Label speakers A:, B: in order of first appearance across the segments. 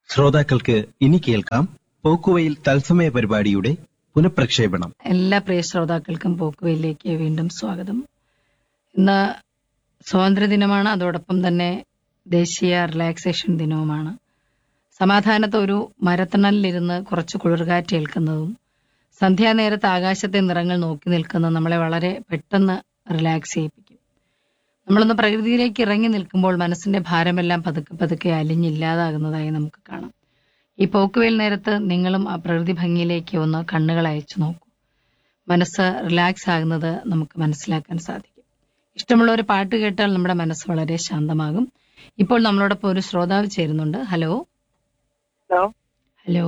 A: ശ്രോതാക്കൾക്ക് ഇനി കേൾക്കാം പോക്കുവയിൽ തത്സമയ പരിപാടിയുടെ പുനഃപ്രക്ഷേപണം
B: എല്ലാ പ്രിയ ശ്രോതാക്കൾക്കും പോക്കുവയിലേക്ക് വീണ്ടും സ്വാഗതം ഇന്ന് സ്വാതന്ത്ര്യദിനമാണ് അതോടൊപ്പം തന്നെ ദേശീയ റിലാക്സേഷൻ ദിനവുമാണ് സമാധാനത്ത് ഒരു മരത്തണലിലിരുന്ന് കുറച്ച് കുളിർകാറ്റ് ഏൽക്കുന്നതും സന്ധ്യാനേരത്ത് ആകാശത്തെ നിറങ്ങൾ നോക്കി നിൽക്കുന്ന നമ്മളെ വളരെ പെട്ടെന്ന് റിലാക്സ് ചെയ്യിപ്പിക്കും നമ്മളൊന്ന് പ്രകൃതിയിലേക്ക് ഇറങ്ങി നിൽക്കുമ്പോൾ മനസ്സിന്റെ ഭാരമെല്ലാം പതുക്കെ പതുക്കെ അലിഞ്ഞില്ലാതാകുന്നതായി നമുക്ക് കാണാം ഈ പോക്കുവേൽ നേരത്ത് നിങ്ങളും ആ പ്രകൃതി ഭംഗിയിലേക്ക് ഒന്ന് കണ്ണുകൾ അയച്ചു നോക്കൂ മനസ്സ് റിലാക്സ് ആകുന്നത് നമുക്ക് മനസ്സിലാക്കാൻ സാധിക്കും ഇഷ്ടമുള്ള ഒരു പാട്ട് കേട്ടാൽ നമ്മുടെ മനസ്സ് വളരെ ശാന്തമാകും ഇപ്പോൾ നമ്മളോടൊപ്പം ഒരു ശ്രോതാവ് ചേരുന്നുണ്ട് ഹലോ
C: ഹലോ
B: ഹലോ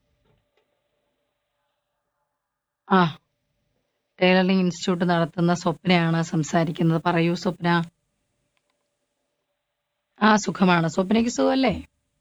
B: ആ ടൈലറിംഗ് ഇൻസ്റ്റിറ്റ്യൂട്ട് നടത്തുന്ന സ്വപ്നയാണ് സംസാരിക്കുന്നത് പറയൂ സ്വപ്ന ആ സുഖമാണ് സ്വപ്നയ്ക്ക് സുഖമല്ലേ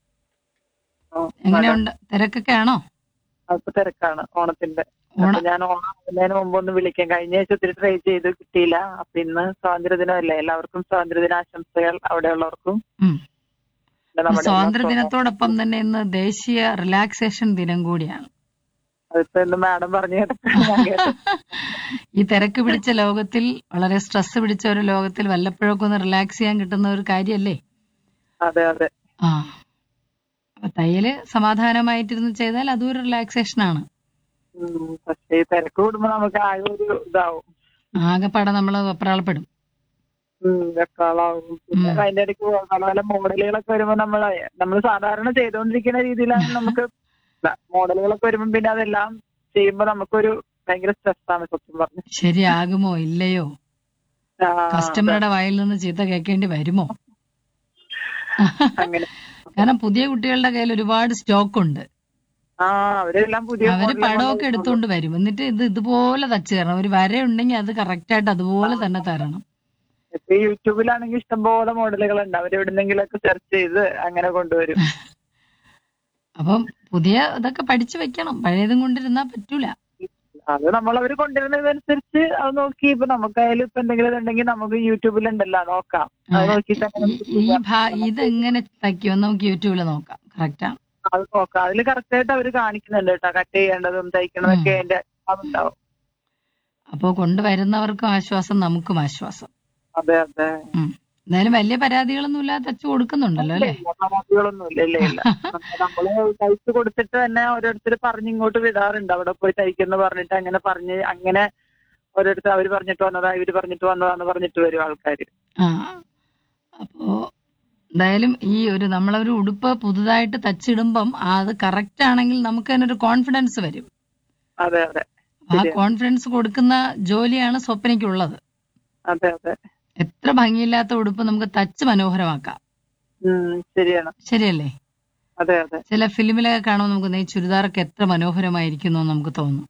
C: ആ,
B: എങ്ങനെയുണ്ട് തിരക്കൊക്കെ ആണോ
C: അപ്പൊ തിരക്കാണ് ഓണത്തിന്റെ
B: ഓണ
C: അപ്പൊ ഞാൻ ഓണം ആവുന്നതിന് മുമ്പ് ഒന്ന് വിളിക്കാം കഴിഞ്ഞ ആഴ്ച ഒത്തിരി ട്രൈ ചെയ്ത് കിട്ടിയില്ല അപ്പൊ ഇന്ന് സ്വാതന്ത്ര്യദിനമല്ലേ എല്ലാവർക്കും സ്വാതന്ത്ര്യദിന ആശംസകൾ അവിടെയുള്ളവർക്കും
B: ഉം.
C: പിന്നെ നമ്മുടെ
B: സ്വാതന്ത്ര്യ
C: എല്ലാ
B: ദിനത്തോടൊപ്പം തന്നെ ഇന്ന് ദേശീയ റിലാക്സേഷൻ ദിനം കൂടിയാണ്
C: അതിപ്പോ ഇന്ന് മാഡം പറഞ്ഞു കേട്ടപ്പോൾ ഞാൻ കേട്ടു.
B: ഈ തിരക്ക് പിടിച്ച ലോകത്തിൽ വളരെ സ്ട്രെസ് പിടിച്ച ഒരു ലോകത്തിൽ വല്ലപ്പോഴൊക്കെ ഒന്ന് റിലാക്സ് ചെയ്യാൻ കിട്ടുന്ന ഒരു കാര്യമല്ലേ
C: അതെ അതെ
B: ആ അപ്പൊ തയ്യല് സമാധാനമായിട്ടിരുന്ന് ചെയ്താൽ അതും ഒരു റിലാക്സേഷൻ ആണ്
C: ഉം, പക്ഷേ ഈ തിരക്ക് കൂടുമ്പോ നമുക്ക് ആകെ ഒരു ഇതാവും
B: ആകെപ്പാടെ നമ്മൾ വെപ്രാളപ്പെടും
C: ഉം, വെപ്രാളാവും പിന്നെ
B: ഉം.
C: അതിന്റെ ഇടയ്ക്ക് പല പല മോഡലുകളൊക്കെ വരുമ്പോ നമ്മൾ നമ്മൾ സാധാരണ ചെയ്തുകൊണ്ടിരിക്കുന്ന രീതിയിലാണ് നമുക്ക് മോഡലുകളൊക്കെ വരുമ്പോ പിന്നെ അതെല്ലാം ചെയ്യുമ്പോ നമുക്കൊരു ഭയങ്കര സ്ട്രെസ്സാണ് സത്യം പറഞ്ഞു
B: ശരിയാകുമോ ഇല്ലയോ കസ്റ്റമറുടെ വായിൽ നിന്ന് ചീത്ത കേൾക്കേണ്ടി വരുമോ
C: അങ്ങനെ
B: കാരണം പുതിയ കുട്ടികളുടെ കയ്യിൽ ഒരുപാട് സ്റ്റോക്ക് ഉണ്ട്
C: ആ അവരെല്ലാം പുതിയ
B: അവര്
C: model
B: പടമൊക്കെ
C: നമ്മൾ
B: എടുത്തോണ്ട് വരും എന്നിട്ട് ഇത് ഇതുപോലെ തച്ച് തരണം ഒരു വര ഉണ്ടെങ്കിൽ അത് കറക്റ്റ് ആയിട്ട് അതുപോലെ തന്നെ തരണം
C: ഇപ്പൊ ഈ യൂട്യൂബിലാണെങ്കിൽ ഇഷ്ടംപോലെ മോഡലുകൾ ഉണ്ട് അവർ എവിടുന്നെങ്കിലൊക്കെ സെർച്ച് ചെയ്ത് അങ്ങനെ കൊണ്ടുവരും
B: അപ്പം പുതിയ ഇതൊക്കെ പഠിച്ചു വെക്കണം പഴയതും കൊണ്ടിരുന്നാ പറ്റൂല
C: അത് നമ്മൾ അവർ കൊണ്ടുവരുന്നതനുസരിച്ച് അത് നോക്കി ഇപ്പൊ നമുക്കായാലും ഇപ്പൊ എന്തെങ്കിലും ഉണ്ടെങ്കിൽ നമുക്ക് യൂട്യൂബിലുണ്ടല്ലോ നോക്കാം അത് നോക്കിയിട്ട് അങ്ങനെ
B: ഈ- ഈ ഭാ ഇതെങ്ങനെ തയ്ക്കുമെന്ന് നമുക്ക് യൂട്യൂബിൽ നോക്കാം കറക്റ്റാണ്
C: അത് നോക്കാം അതിൽ കറക്റ്റ് ആയിട്ട് അവർ കാണിക്കുന്നുണ്ട് കേട്ടോ കട്ട് ചെയ്യേണ്ടതും തയ്ക്കണതൊക്കെ അതിന്റെ അതുണ്ടാവും
B: അപ്പോ കൊണ്ടുവരുന്നവർക്കും ആശ്വാസം നമുക്കും ആശ്വാസം
C: അതെ അതെ
B: ഉം. എന്തായാലും വലിയ പരാതികളൊന്നും ഇല്ലാതെ തച്ചു കൊടുക്കുന്നുണ്ടല്ലോ അല്ലേ
C: ഇല്ല, പരാതികളൊന്നും ഇല്ല ഇല്ല ഇല്ല നമ്മള് തയ്ച്ചു കൊടുത്തിട്ട് തന്നെ ഓരോരുത്തർ പറഞ്ഞ് ഇങ്ങോട്ട് വിടാറുണ്ട് അവിടെ പോയി തയ്ക്കുന്നു പറഞ്ഞിട്ട് അങ്ങനെ പറഞ്ഞ് അങ്ങനെ ഓരോരുത്തർ അവര് പറഞ്ഞിട്ട് വന്നതാ ഇവര് പറഞ്ഞിട്ട് വന്നതാന്ന് പറഞ്ഞിട്ട് വരും ആൾക്കാര്
B: ആ അപ്പോ എന്തായാലും ഈ ഒരു നമ്മളൊരു ഉടുപ്പ് പുതുതായിട്ട് തച്ചിടുമ്പം അത് കറക്റ്റ് ആണെങ്കിൽ നമുക്ക് തന്നെ ഒരു കോൺഫിഡൻസ് വരും
C: അതെ അതെ
B: ആ കോൺഫിഡൻസ് കൊടുക്കുന്ന ജോലിയാണ് സ്വപ്നയ്ക്കുള്ളത്
C: അതെ അതെ
B: എത്ര ഭംഗിയില്ലാത്ത ഉടുപ്പ് നമുക്ക് തച്ച് മനോഹരമാക്കാം
C: ഉം ശരിയാണ്
B: ശരിയല്ലേ
C: അതെ അതെ
B: ചില ഫിലിമിലൊക്കെ കാണുമ്പോൾ നമുക്ക് ഈ ചുരിദാറൊക്കെ എത്ര മനോഹരമായിരിക്കുന്നു എന്ന് നമുക്ക് തോന്നും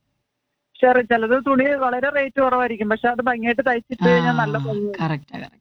C: പക്ഷെ ചിലത് തുണി വളരെ റേറ്റ് കുറവായിരിക്കും പക്ഷെ അത് ഭംഗിയായിട്ട് തയ്ച്ചിട്ട് കഴിഞ്ഞാൽ നല്ല ഭംഗി
B: കറക്റ്റാ കറക്റ്റ്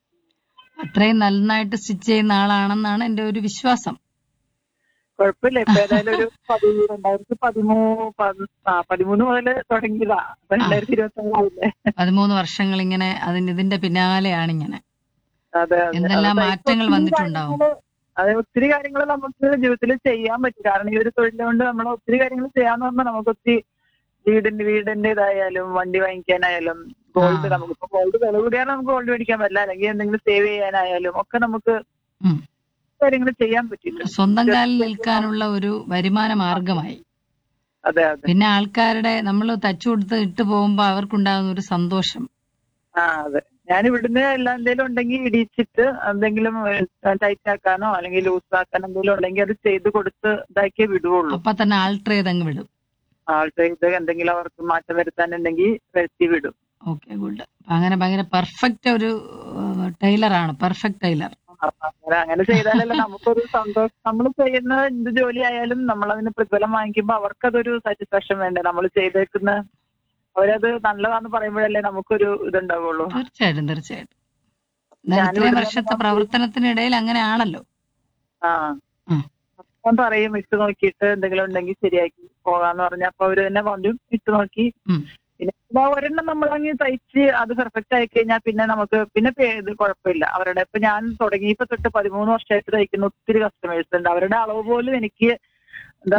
B: അത്രയും നന്നായിട്ട് സ്റ്റിച്ച് ചെയ്യുന്ന ആളാണെന്നാണ് എന്റെ ഒരു വിശ്വാസം
C: കുഴപ്പമില്ല ഇപ്പൊ ഏതായാലും ഒരു പതി രണ്ടായിരത്തി പതിമൂന്ന് പതി- ആ പതിമൂന്ന് മുതൽ തുടങ്ങിയതാ അപ്പൊ രണ്ടായിരത്തി ഇരുപത്തി ഒന്നാവില്ലേ
B: പതിമൂന്ന് വർഷങ്ങൾ ഇങ്ങനെ അതിന് ഇതിന്റെ പിന്നാലെയാണ് ഇങ്ങനെ
C: അതെ അതെ
B: എന്തെല്ലാം
C: അത്
B: മാറ്റങ്ങൾ
C: ഒത്തിരി
B: വന്നിട്ടുണ്ടാവും.
C: കാര്യങ്ങള് അതെ ഒത്തിരി കാര്യങ്ങൾ നമുക്ക് ജീവിതത്തിൽ ചെയ്യാൻ പറ്റും കാരണം ഈ ഒരു തൊഴിൽ കൊണ്ട് നമ്മൾ ഒത്തിരി കാര്യങ്ങൾ ചെയ്യാന്ന് പറഞ്ഞാൽ നമുക്ക് ഒത്തിരി വീടിന്റെ വീടിന്റേതായാലും വണ്ടി വാങ്ങിക്കാനായാലും ഗോൾഡ്
B: ആ.
C: നമുക്കിപ്പോ ഗോൾഡ് വില കൂടിയാൽ നമുക്ക് ഗോൾഡ് മേടിക്കാൻ പറ്റില്ല അല്ലെങ്കിൽ എന്തെങ്കിലും സേവ് ചെയ്യാനായാലും ഒക്കെ നമുക്ക്
B: ഉം.
C: കാര്യങ്ങൾ ചെയ്യാൻ പറ്റില്ല
B: സ്വന്തം കാലിൽ നിൽക്കാനുള്ള ഒരു വരുമാന മാർഗമായി
C: അതെ അതെ
B: പിന്നെ ആൾക്കാരുടെ നമ്മൾ തച്ചു കൊടുത്ത് ഇട്ട് പോകുമ്പോ അവർക്കുണ്ടാകുന്ന ഒരു സന്തോഷം
C: ആ അതെ ഞാൻ ഇവിടുന്ന് എല്ലാം എന്തെങ്കിലും ഉണ്ടെങ്കിൽ ഇടിച്ചിട്ട് എന്തെങ്കിലും ടൈറ്റ് ആക്കാനോ അല്ലെങ്കിൽ ലൂസ് ആക്കാനോ എന്തെങ്കിലും ഉണ്ടെങ്കിൽ അത് ചെയ്ത് കൊടുത്ത് ഇതാക്കിയേ വിടുവുള്ളൂ
B: അപ്പൊ തന്നെ ആൾട്ടർ ചെയ്ത് അങ്ങ് വിടും
C: ആൾക്ക് ഇത് എന്തെങ്കിലും അവർക്ക് മാറ്റം വരുത്താനുണ്ടെങ്കിൽ വരുത്തി വിടും
B: ഓക്കെ ഗുഡ് അങ്ങനെ ഭയങ്കര പെർഫെക്റ്റ് ഒരു ടൈലറാണ് പെർഫെക്റ്റ് ടൈലർ
C: അങ്ങനെ അങ്ങനെ ചെയ്താലല്ലേ നമുക്കൊരു സന്തോഷം നമ്മൾ ചെയ്യുന്ന എന്ത് ജോലി ആയാലും നമ്മൾ അതിന് പ്രതിഫലം വാങ്ങിക്കുമ്പോൾ അവർക്കതൊരു സാറ്റിസ്ഫാക്ഷൻ വേണ്ടേ നമ്മൾ ചെയ്തേക്കുന്ന അവരത് നല്ലതാന്ന് പറയുമ്പോഴല്ലേ നമുക്കൊരു ഇതുണ്ടാവുള്ളൂ
B: തീർച്ചയായിട്ടും തീർച്ചയായിട്ടും എന്നാൽ
C: ഞാനിവിടെ
B: ഇത്രയും വർഷത്തെ പ്രവർത്തനത്തിനിടയിൽ അങ്ങനെയാണല്ലോ
C: ആ
B: ഉം.
C: ഞാൻ പറയും ഇട്ട് നോക്കിയിട്ട് എന്തെങ്കിലും ഉണ്ടെങ്കിൽ ശരിയാക്കി പോകാന്ന് പറഞ്ഞ അപ്പൊ അവര് തന്നെ പറഞ്ഞു ഇട്ട് നോക്കി
B: ഉം.
C: പിന്നെ ഇപ്പൊ ഒരെണ്ണം നമ്മളങ്ങ് തയ്ച്ച് അത് പെർഫെക്റ്റ് ആയി കഴിഞ്ഞാൽ പിന്നെ നമുക്ക് പിന്നെ പേ- ഇത് കുഴപ്പമില്ല അവരുടെ ഇപ്പൊ ഞാൻ തുടങ്ങിയപ്പോ തൊട്ട് പതിമൂന്ന് വർഷമായിട്ട് തയ്ക്കുന്ന ഒത്തിരി കസ്റ്റമേഴ്സ് ഉണ്ട് അവരുടെ അളവ് പോലും എനിക്ക്